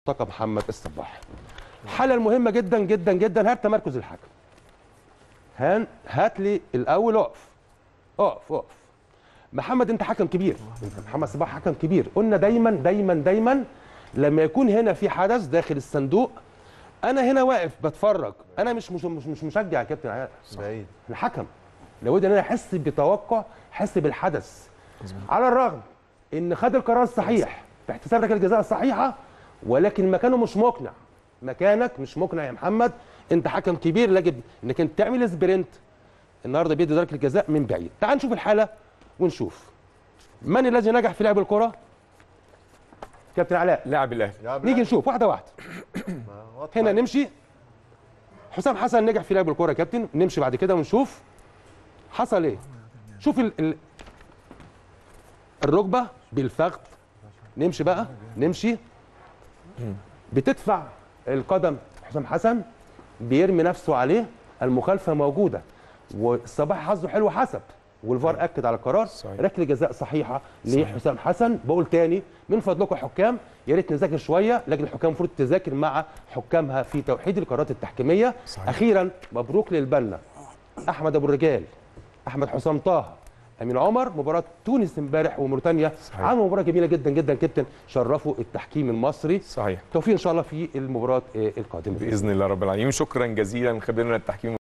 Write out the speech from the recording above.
المرتقب محمد الصباح الحاله المهمه جدا جدا جدا هات تمركز الحكم هان هات لي الاول اقف اقف اقف محمد انت حكم كبير انت محمد صباح حكم كبير قلنا دايما دايما دايما لما يكون هنا في حدث داخل الصندوق انا هنا واقف بتفرج انا مش مش مش, مش مشجع يا كابتن علاء بعيد الحكم لابد ان انا احس بتوقع احس بالحدث على الرغم ان خد القرار الصحيح في احتساب ركله الجزاء الصحيحه ولكن مكانه مش مقنع مكانك مش مقنع يا محمد انت حكم كبير يجب انك انت تعمل سبرنت النهارده بيدي ركله الجزاء من بعيد تعال نشوف الحاله ونشوف من الذي نجح في لعب الكره كابتن علاء لاعب الاهلي لاعب نيجي نشوف واحده واحده واضحة. هنا نمشي حسام حسن نجح في لعب الكوره يا كابتن نمشي بعد كده ونشوف حصل ايه شوف ال ال الركبه بالفخذ نمشي بقى نمشي بتدفع القدم حسام حسن بيرمي نفسه عليه المخالفه موجوده والصباح حظه حلو حسب والفار اكد على القرار صحيح. ركله جزاء صحيحه لحسام حسن بقول تاني من فضلكم يا حكام يا ريت نذاكر شويه لكن الحكام المفروض تذاكر مع حكامها في توحيد القرارات التحكيميه صحيح. اخيرا مبروك للبنا احمد ابو الرجال احمد حسام طه امين عمر مباراه تونس امبارح وموريتانيا صحيح. عملوا مباراه جميله جدا جدا كابتن شرفوا التحكيم المصري صحيح توفيق ان شاء الله في المباراه آه، القادمه باذن الله رب العالمين شكرا جزيلا خبيرنا التحكيم